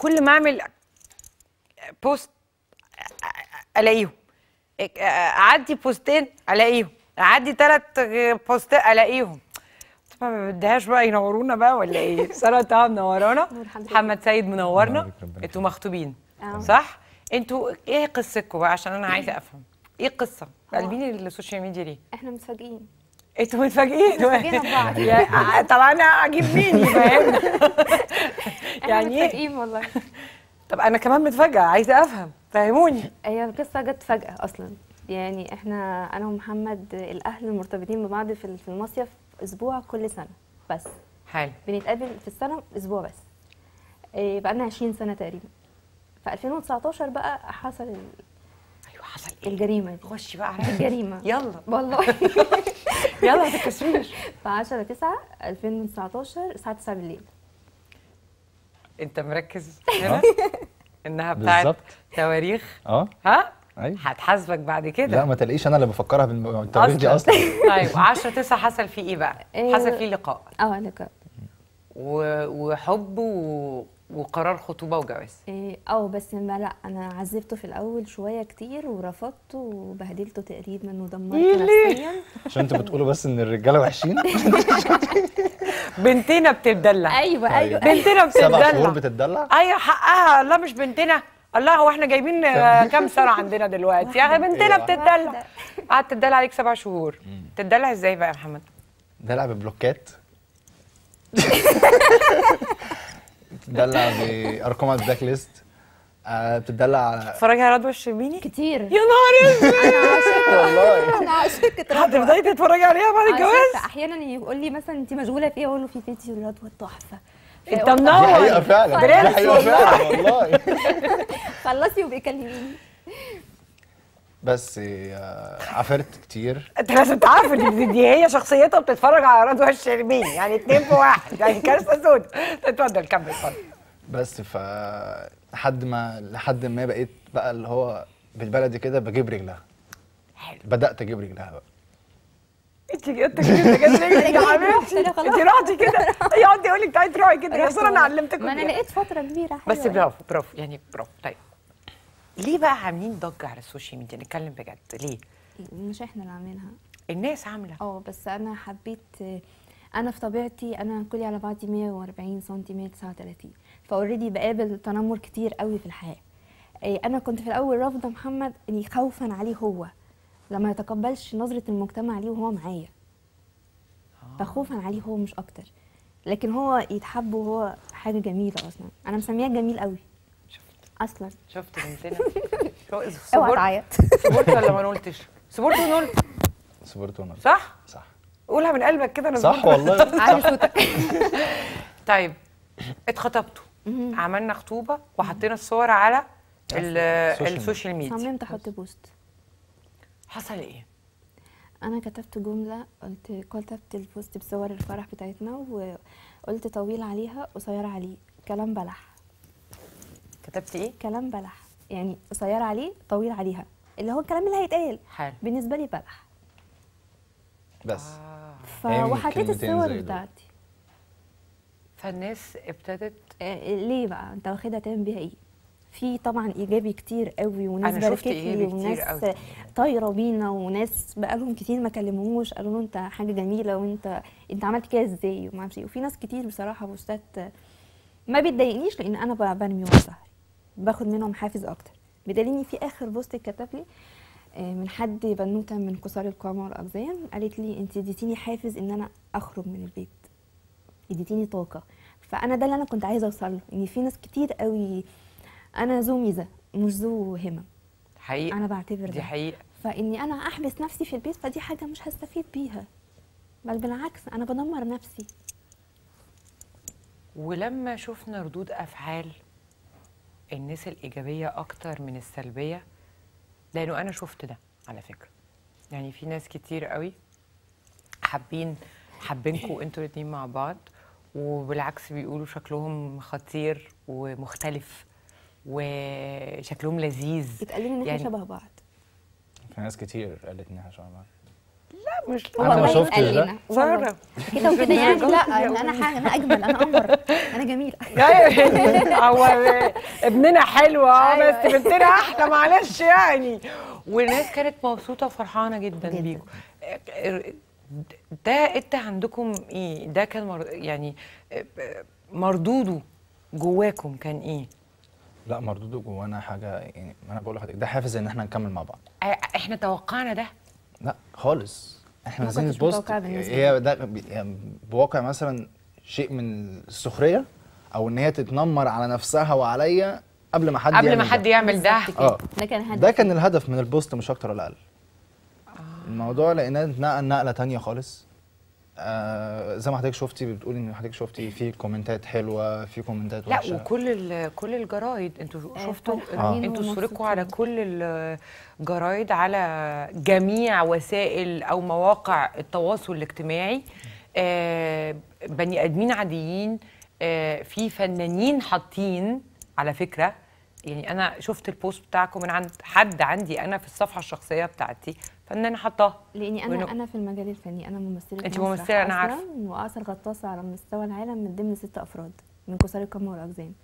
كل ما اعمل بوست الاقيهم اعدي بوستين الاقيهم اعدي ثلاث بوستات الاقيهم طبعا ما بديهاش بقى ينورونا بقى ولا ايه ساره طه منورانا محمد سيد منورنا ينورك ربنا انتوا مخطوبين آه. صح انتوا ايه قصتكم بقى عشان انا عايزه افهم ايه القصه قلبين السوشيال ميديا ليه احنا متفاجئين انتوا متفاجئين متفاجئين ببعض. يا- طب انا اجيب مين يفهمنا احنا يعني ايه متفاجئين والله طب انا كمان متفاجئه عايزه افهم فهموني هي القصه جت فجاه اصلا يعني احنا انا ومحمد الاهل مرتبطين ببعض في في المصيف اسبوع كل سنه بس حلو بنتقابل في السنه اسبوع بس إيه بقالنا 20 سنه تقريبا في 2019 بقى حصل ال- ايوه حصل ايه الجريمه دي خشي بقى على الجريمه يلا والله يلا ما تكسريش في 10 9 2019 الساعه 9 بالليل انت مركز هنا انها بتاعت بالظبط. تواريخ اه ها ايوه هتحاسبك بعد كده لا ما تلاقيش انا اللي بفكرها بالتواريخ دي اصلا طيب 10 9 حصل فيه ايه بقى؟ إيه. حصل فيه لقاء اه لك و... وحب و... وقرار خطوبه وجواز إيه، اه بس ما لا انا عذبته في الاول شويه كتير ورفضته وبهدلته تقريبا ودمرته يلي. نفسيا عشان انتوا بتقولوا بس ان الرجاله وحشين بنتنا بتدلع ايوه ايوه بنتنا سبع شهور بتدلع بتتدلع ايوه حقها الله مش بنتنا الله هو احنا جايبين آه، كام سنه عندنا دلوقتي يا اخي بنتنا إيه. بتدلع واحدة. قعدت تدلع عليك سبع شهور تدلع ازاي بقى يا محمد؟ دلع ببلوكات بتدلع بارقام على البلاك ليست آه، بتدلع على اتفرجي على رضوى الشربيني كتير يا نهار اسود انا عاشقه والله انا عاشقه هتفضلي تتفرجي عليها بعد عاشقة. الجواز احيانا يقول لي مثلا انت مشغوله في ايه اقول له في فيديو رضوى تحفه انت إيه، دي منور حقيقه فعلا دي برنس حقيقه والله. فعلا والله خلصي وبيكلميني بس آه، عافرت كتير انت لازم تعرف ان دي, دي هي شخصيتها بتتفرج على رضوى الشربيني يعني اتنين في واحد يعني كارثه سود اتفضل كمل اتفضل بس ف لحد ما لحد ما بقيت بقى اللي هو بالبلدي كده بجيب رجلها حلو بدات اجيب رجلها بقى انت انت كده كده يا حبيبتي أنا خلاص. انت رحتي كده يقعد يقول لك تعالي تروحي كده يا رحت ساره انا والله. علمتكم ما انا كده. لقيت فتره كبيره بس حلوة. برافو برافو يعني برافو طيب ليه بقى عاملين ضجه على السوشيال ميديا نتكلم بجد ليه مش احنا اللي عاملينها الناس عامله اه بس انا حبيت انا في طبيعتي انا كلي على بعضي 140 سم 139 فاوريدي بقابل تنمر كتير قوي في الحياه إيه، انا كنت في الاول رافضه محمد اني خوفا عليه هو لما يتقبلش نظره المجتمع ليه وهو معايا فخوفا عليه هو مش اكتر لكن هو يتحب وهو حاجه جميله اصلا انا مسمياه جميل قوي شفت اصلا شفت بنتنا شو- اوعى صبرت تعيط صبرت ولا ما نقولتش صبرت ونقولت صبرت وانا صح صح قولها من قلبك كده انا صح صبرت. والله عارف صوتك طيب اتخطبتوا عملنا خطوبه وحطينا الصور على ال- السوشيال السوشيال ميديا صممت احط بوست حصل ايه انا كتبت جمله قلت كتبت البوست بصور الفرح بتاعتنا وقلت طويل عليها قصير عليه كلام بلح كتبتي ايه كلام بلح يعني قصير عليه طويل عليها اللي هو الكلام اللي هيتقال حلو بالنسبه لي بلح بس ف... هي من وحطيت كلمتين الصور زي دول. بتاعتي فالناس ابتدت آه، ليه بقى انت واخدها تعمل بيها ايه في طبعا ايجابي كتير قوي وناس أنا شفت باركت لي إيجابي كتير وناس قوي. طايره بينا وناس بقالهم كتير ما كلموش قالوا له انت حاجه جميله وانت انت عملت كده ازاي وما اعرفش ايه وفي ناس كتير بصراحه بوستات ما بتضايقنيش لان انا ب- برمي ورا ظهري باخد منهم حافز اكتر بدليل إن في اخر بوست اتكتب لي آه، من حد بنوته من كسار القامه والاقزام قالت لي انت اديتيني حافز ان انا اخرج من البيت اديتيني طاقه فانا ده اللي انا كنت عايزه اوصل له ان في ناس كتير قوي انا ذو ميزه مش ذو همم حقيقه انا بعتبر دي ده حقيقه فاني انا احبس نفسي في البيت فدي حاجه مش هستفيد بيها بل بالعكس انا بدمر نفسي ولما شفنا ردود افعال الناس الايجابيه اكتر من السلبيه لانه انا شفت ده على فكره يعني في ناس كتير قوي حابين حابينكوا انتوا الاتنين مع بعض وبالعكس بيقولوا شكلهم خطير ومختلف وشكلهم لذيذ اتقال لي ان احنا يعني- شبه بعض في ناس كتير قالت ان احنا شبه بعض مش أنا ما والله شفتش قال ده. لنا والله. ساره كده وكده يعني الدرجات لا دي. إن انا حاجه انا اجمل انا قمر انا جميله ايوه هو ابننا حلو اه أيوة. بس بنتنا احلى معلش يعني والناس كانت مبسوطه وفرحانه جدا, جداً. بيكم ده انت عندكم ايه ده كان مر... يعني مردوده جواكم كان ايه لا مردوده جوانا حاجه يعني ما انا بقول لحضرتك ده حافز ان احنا نكمل مع بعض اه، احنا توقعنا ده لا خالص احنا ما نازلين كنتش البوست متوقعة بالنسبة هي ده بي- يعني بواقع مثلا شيء من السخريه او ان هي تتنمر على نفسها وعليا قبل ما حد قبل ما يعمل حد ده. يعمل ده بالظبط كده. اه ده كان هدف ده كان الهدف من البوست مش اكتر ولا اقل الموضوع لقيناه اتنقل نقله تانية خالص آه زي ما حضرتك شفتي بتقولي ان حضرتك شفتي في كومنتات حلوه في كومنتات لا وحشه وكل ال- كل الجرايد انتوا آه، شفتوا فرحانين انتوا ومبسوطين. صورتكم على كل الجرايد على جميع وسائل او مواقع التواصل الاجتماعي آه، بني ادمين عاديين آه، في فنانين حاطين على فكره يعني انا شفت البوست بتاعكم من عند حد عندي انا في الصفحه الشخصيه بتاعتي فنانه حطاه لاني وإنه- انا انا في المجال الفني انا ممثله أنت مسرح ممثلة، أنا أصلاً، عارفة. واقصر غطاسه على مستوى العالم من ضمن ست افراد من كسار القمه والاقزام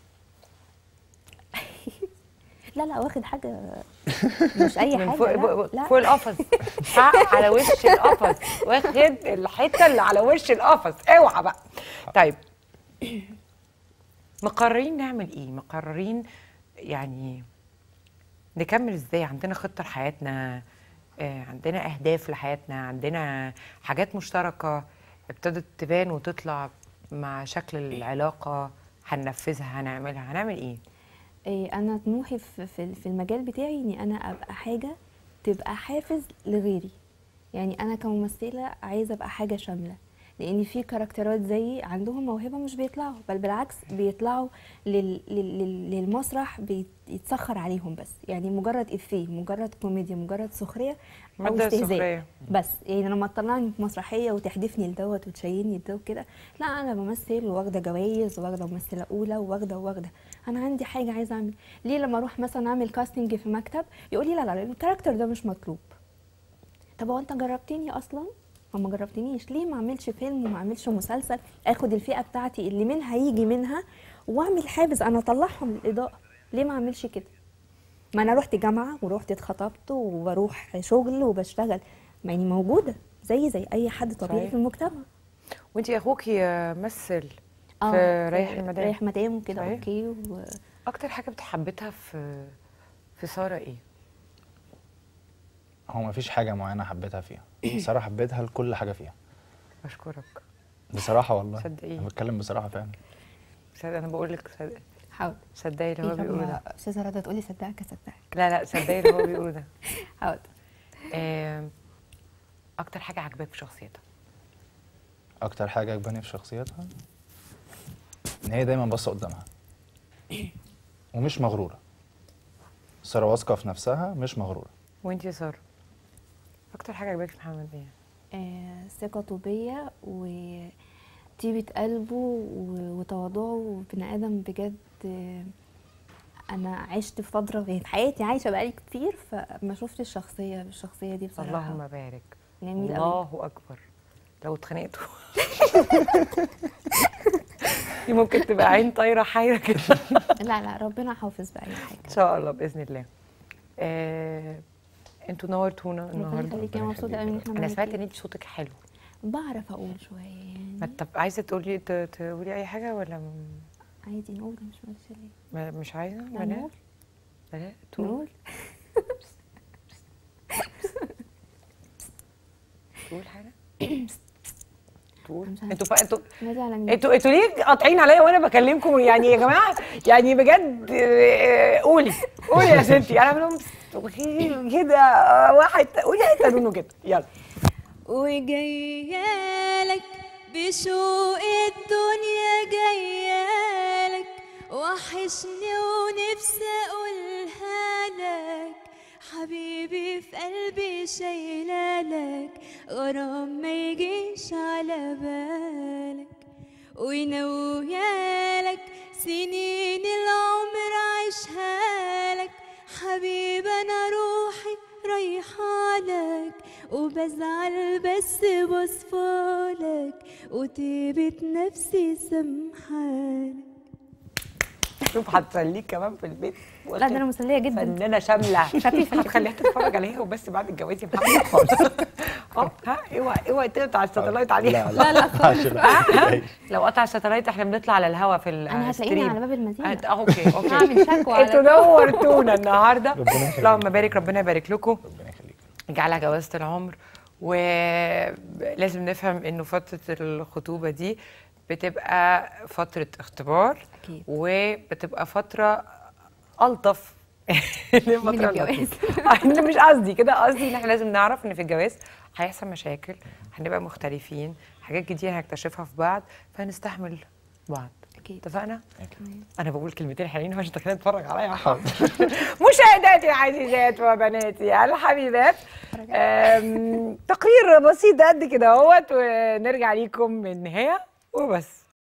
لا لا واخد حاجه مش اي من حاجه فوق لا, لا. فوق القفص حق على وش القفص واخد الحته اللي على وش القفص اوعى بقى طيب مقررين نعمل ايه مقررين يعني نكمل ازاي عندنا خطه لحياتنا آه، عندنا اهداف لحياتنا عندنا حاجات مشتركه ابتدت تبان وتطلع مع شكل العلاقه هننفذها هنعملها هنعمل ايه إيه، انا طموحي في في في المجال بتاعي اني انا ابقى حاجه تبقى حافز لغيري يعني انا كممثله عايزه ابقى حاجه شامله لان في كاركترات زيي عندهم موهبه مش بيطلعوا بل بالعكس بيطلعوا لل لل لل- للمسرح بيتسخر عليهم بس يعني مجرد افيه مجرد كوميديا مجرد سخريه او مادة استهزاء سخرية. بس يعني لما تطلعني في مسرحيه وتحدفني لدوت وتشيلني لدوت كده لا انا بمثل واخده جوائز واخده ممثله اولى واخده واخده انا عندي حاجه عايزه اعمل ليه لما اروح مثلا اعمل كاستنج في مكتب يقول لي لا لا لا، الكاركتر ده مش مطلوب طب هو انت جربتني اصلا ما ما جربتنيش ليه ما اعملش فيلم وما اعملش مسلسل اخد الفئه بتاعتي اللي منها يجي منها واعمل حافز انا اطلعهم للاضاءه ليه ما اعملش كده ما انا رحت جامعه ورحت اتخطبت وبروح شغل وبشتغل ما يعني موجوده زي زي اي حد طبيعي صحيح. في المجتمع وانتي اخوكي آه، مثل آه، في ريح المدام ريح مدام وكده صحيح. اوكي و... اكتر حاجه بتحبتها في في ساره ايه هو ما فيش حاجه معينه حبيتها فيها بصراحه حبيتها لكل حاجه فيها بشكرك بصراحه والله صدقيني. انا بتكلم بصراحه فعلا صدق انا بقول لك صدق حاضر صدقي اللي هو بيقوله ده استاذه رضا تقولي صدقك اصدقك لا لا صدقي اللي هو بيقوله ده حاضر آم، اكتر حاجه عجباك في شخصيتها اكتر حاجه عجباني في شخصيتها ان هي دايما باصه قدامها ومش مغروره ساره واثقه في نفسها مش مغروره وانتي يا ساره اكتر حاجه عجباك في محمد ايه آه، ثقته بيا وطيبة قلبه و- وتواضعه وبني آدم بجد آه، أنا عشت في فترة في حياتي عايشة بقالي كتير فما شفتش الشخصية بالشخصية دي بصراحة اللهم بارك جميل قوي الله اكبر لو اتخانقتوا دي ممكن تبقى عين طايره حيره كده لا لا ربنا حافظ بأي حاجة ان شاء الله باذن الله آه، انتوا نورتونا ربنا النهارده يخليكي أنا مبسوطة قوي إن احنا انا معاكي. سمعت ان انت صوتك حلو بعرف أقول شوية يعني ما طب عايزه تقولي ت- تقولي اي حاجه ولا م- عادي نقول مش مالش ليه ما- مش عايزه لا، بلاش نقول بلاش تقول نقول تقول حاجه تقول مش عارفة. انتوا فا... انتوا نادي على مين انتوا انتوا ليه قاطعين عليا وانا بكلمكم يعني يا جماعه يعني بجد آه، قولي قولي يا ستي انا بعمل لهم كده آه، واحد قولي حته نونو كده يلا وجايالك بشوق الدنيا جايالك وحشني ونفسي اقولها لك حبيبي في قلبي شايلالك غرام ما يجيش على بالك ونويالك سنين العمر عيشها لك حبيبي انا روحي رايحة لك وبزعل بس بصفالك وطيبة نفسي سمحالك شوف هتسليك كمان في البيت لا ده انا مسليه جدا فنانه شامله خفيفة. هتخليها تتفرج عليها وبس بعد الجواز يا محمد خالص اه ها اوعى اوعى تقطع الساتلايت عليها لا لا خالص ها؟ لو قطع الساتلايت احنا بنطلع على الهوا في انا هتلاقيني الستريم على باب المدينه هت- اه اوكي اوكي هعمل شكوى على انتوا نورتونا النهارده ربنا يخليك. اللهم بارك ربنا يبارك لكم ربنا يخليك جعلها جوازة العمر ولازم نفهم انه فترة الخطوبة دي بتبقى فترة اختبار أكيد. وبتبقى فترة ألطف من من الفترة الجواز. اللطيفة. أنا مش قصدي كده قصدي ان احنا لازم نعرف ان في الجواز هيحصل مشاكل هنبقى مختلفين حاجات جديدة هنكتشفها في بعض فهنستحمل بعض أكيد. اتفقنا؟ أكيد. انا بقول كلمتين حلوين عشان تخليني اتفرج عليا يا حاضر مشاهداتي العزيزات وبناتي الحبيبات أم، تقرير بسيط قد كده اهوت ونرجع ليكم من النهايه وبس